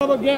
ಬಗ್ಗೆ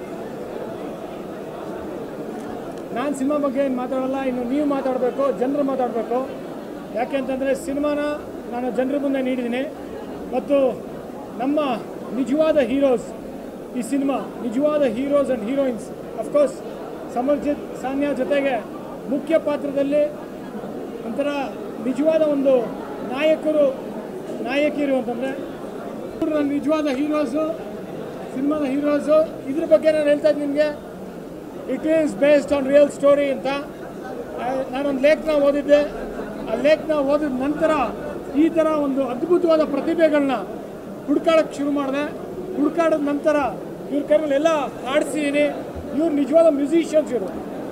ನಾನು ಸಿನಿಮಾ ಬಗ್ಗೆ ಏನು ಮಾತಾಡಲ್ಲ ಇನ್ನು ನೀವು ಮಾತಾಡಬೇಕು ಜನರು ಮಾತಾಡಬೇಕು ಯಾಕೆ ಅಂತಂದರೆ ಸಿನಿಮಾನ ನಾನು ಜನರ ಮುಂದೆ ನೀಡಿದ್ದೀನಿ ಮತ್ತು ನಮ್ಮ ನಿಜವಾದ ಹೀರೋಸ್ ಈ ಸಿನಿಮಾ ನಿಜವಾದ heroes and heroines of course Samarjit Sanya ಜೊತೆಗೆ ಮುಖ್ಯ ಪಾತ್ರದಲ್ಲಿ ಒಂಥರ ನಿಜವಾದ ಒಂದು ನಾಯಕರು ನಾಯಕಿಯರು ಅಂತಂದರೆ ಇವ್ರು ನನ್ನ ನಿಜವಾದ ಹೀರೋಸು ಸಿನಿಮಾದ ಹೀರೋಸು ಇದ್ರ ಬಗ್ಗೆ ನಾನು ಹೇಳ್ತಾ ಇದ್ದೀನಿ ನಿಮಗೆ it is based on real story ಅಂತ ಆ, ನಾನೊಂದು ಲೇಖನ ಓದಿದ್ದೆ ಆ ಲೇಖನ ಓದಿದ ನಂತರ ಈ ಥರ ಒಂದು ಅದ್ಭುತವಾದ ಪ್ರತಿಭೆಗಳನ್ನ ಹುಡ್ಕಾಡಕ್ಕೆ ಶುರು ಮಾಡಿದೆ ಹುಡ್ಕಾಡಿದ ನಂತರ ಇವ್ರ ಕೈಯಲ್ಲಿ ಹಾಡಿಸಿದ್ದೀನಿ ಇವ್ರು ನಿಜವಾದ ಮ್ಯೂಸಿಷಿಯನ್ಸ್ ಇವರು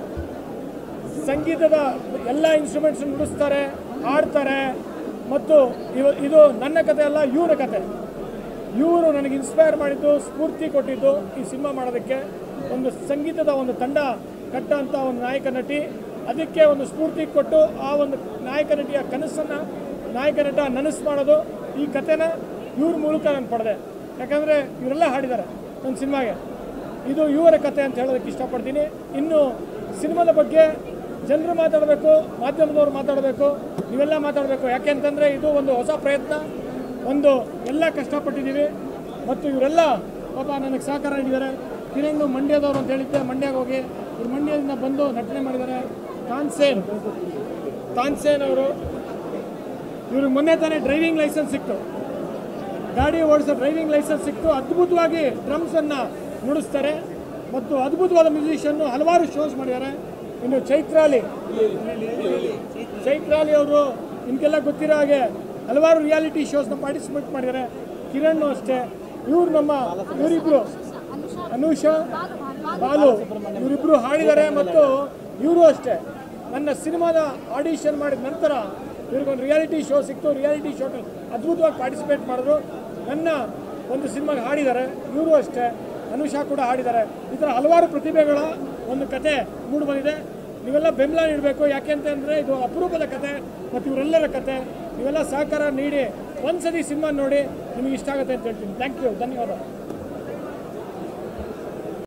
ಸಂಗೀತದ ಎಲ್ಲ ಇನ್ಸ್ಟ್ರೂಮೆಂಟ್ಸ್ ನುಡಿಸ್ತಾರೆ ಹಾಡ್ತಾರೆ ಮತ್ತು ಇವ ಇದು ನನ್ನ ಕತೆ ಅಲ್ಲ ಇವರ ಕತೆ ಇವರು ನನಗೆ ಇನ್ಸ್ಪೈರ್ ಮಾಡಿದ್ದು ಸ್ಫೂರ್ತಿ ಕೊಟ್ಟಿದ್ದು ಈ ಸಿನಿಮಾ ಮಾಡೋದಕ್ಕೆ ಒಂದು ಸಂಗೀತದ ಒಂದು ತಂಡ ಕಟ್ಟ ಅಂತ ಒಂದು ನಾಯಕ ನಟಿ ಅದಕ್ಕೆ ಒಂದು ಸ್ಫೂರ್ತಿ ಕೊಟ್ಟು ಆ ಒಂದು ನಾಯಕ ನಟಿಯ ಕನಸನ್ನು ನಾಯಕ ನಟ ನನಸು ಮಾಡೋದು ಈ ಕತೆನ ಇವ್ರ ಮೂಲಕ ನಾನು ಪಡೆದೆ ಯಾಕಂದರೆ ಇವರೆಲ್ಲ ಹಾಡಿದ್ದಾರೆ ನನ್ನ ಸಿನಿಮಾಗೆ ಇದು ಇವರ ಕತೆ ಅಂತ ಹೇಳೋದಕ್ಕೆ ಇಷ್ಟಪಡ್ತೀನಿ ಇನ್ನು ಸಿನಿಮಾದ ಬಗ್ಗೆ ಜನರು ಮಾತಾಡಬೇಕು ಮಾಧ್ಯಮದವ್ರು ಮಾತಾಡಬೇಕು ನೀವೆಲ್ಲ ಮಾತಾಡಬೇಕು ಯಾಕೆ ಅಂತಂದರೆ ಇದು ಒಂದು ಹೊಸ ಪ್ರಯತ್ನ ಒಂದು ಎಲ್ಲ ಕಷ್ಟಪಟ್ಟಿದ್ದೀವಿ ಮತ್ತು ಇವರೆಲ್ಲ ಪಾಪ ನನಗೆ ಸಹಕಾರ ನೀಡಿದ್ದಾರೆ ಕಿರಣ್ ಮಂಡ್ಯದವರು ಅಂತ ಹೇಳಿದ್ದೆ ಮಂಡ್ಯಗೆ ಹೋಗಿ ಇವ್ರು ಮಂಡ್ಯದಿಂದ ಬಂದು ನಟನೆ ಮಾಡಿದ್ದಾರೆ ತಾನ್ಸೇನ್ ತಾನ್ಸೇನ್ ಅವರು ಇವ್ರಿಗೆ ಮೊನ್ನೆ ತಾನೇ ಡ್ರೈವಿಂಗ್ ಲೈಸೆನ್ಸ್ ಸಿಕ್ತು ಗಾಡಿ ಓಡಿಸೋ ಡ್ರೈವಿಂಗ್ ಲೈಸೆನ್ಸ್ ಸಿಕ್ತು ಅದ್ಭುತವಾಗಿ ಡ್ರಮ್ಸನ್ನು ನುಡಿಸ್ತಾರೆ ಮತ್ತು ಅದ್ಭುತವಾದ ಮ್ಯೂಸಿಷಿಯನ್ನು ಹಲವಾರು ಶೋಸ್ ಮಾಡಿದ್ದಾರೆ ಇನ್ನು ಚೈತ್ರಾಲಿ ಚೈತ್ರಾಲಿ ಅವರು ನಿಮಗೆಲ್ಲ ಗೊತ್ತಿರೋ ಹಾಗೆ ಹಲವಾರು ರಿಯಾಲಿಟಿ ಶೋಸ್ನ ಪಾರ್ಟಿಸಿಪೇಟ್ ಮಾಡಿದ್ದಾರೆ ಕಿರಣ್ ಅಷ್ಟೇ ಇವ್ರು ನಮ್ಮ ಇವರಿಬ್ರು ಅನುಷಾ ಬಾಲು ಇವರಿಬ್ರು ಹಾಡಿದ್ದಾರೆ ಮತ್ತು ಇವರು ಅಷ್ಟೇ ನನ್ನ ಸಿನಿಮಾದ ಆಡಿಷನ್ ಮಾಡಿದ ನಂತರ ಇವ್ರಿಗೊಂದು ರಿಯಾಲಿಟಿ ಶೋ ಸಿಕ್ತು ರಿಯಾಲಿಟಿ ಶೋ ಅದ್ಭುತವಾಗಿ ಪಾರ್ಟಿಸಿಪೇಟ್ ಮಾಡಿದ್ರು ನನ್ನ ಒಂದು ಸಿನಿಮಾಗೆ ಹಾಡಿದ್ದಾರೆ ಇವರು ಅಷ್ಟೇ ಅನುಷಾ ಕೂಡ ಹಾಡಿದ್ದಾರೆ ಈ ಥರ ಹಲವಾರು ಪ್ರತಿಭೆಗಳ ಒಂದು ಕತೆ ಮೂಡಿ ಬಂದಿದೆ ನೀವೆಲ್ಲ ಬೆಂಬಲ ನೀಡಬೇಕು ಯಾಕೆ ಅಂತಂದರೆ ಇದು ಅಪರೂಪದ ಕತೆ ಮತ್ತು ಇವರೆಲ್ಲರ ಕತೆ ನೀವೆಲ್ಲ ಸಹಕಾರ ನೀಡಿ ಒಂದ್ಸತಿ ಸಿನಿಮಾ ನೋಡಿ ನಿಮಗೆ ಇಷ್ಟ ಆಗುತ್ತೆ ಅಂತ ಹೇಳ್ತೀನಿ ಥ್ಯಾಂಕ್ ಯು ಧನ್ಯವಾದ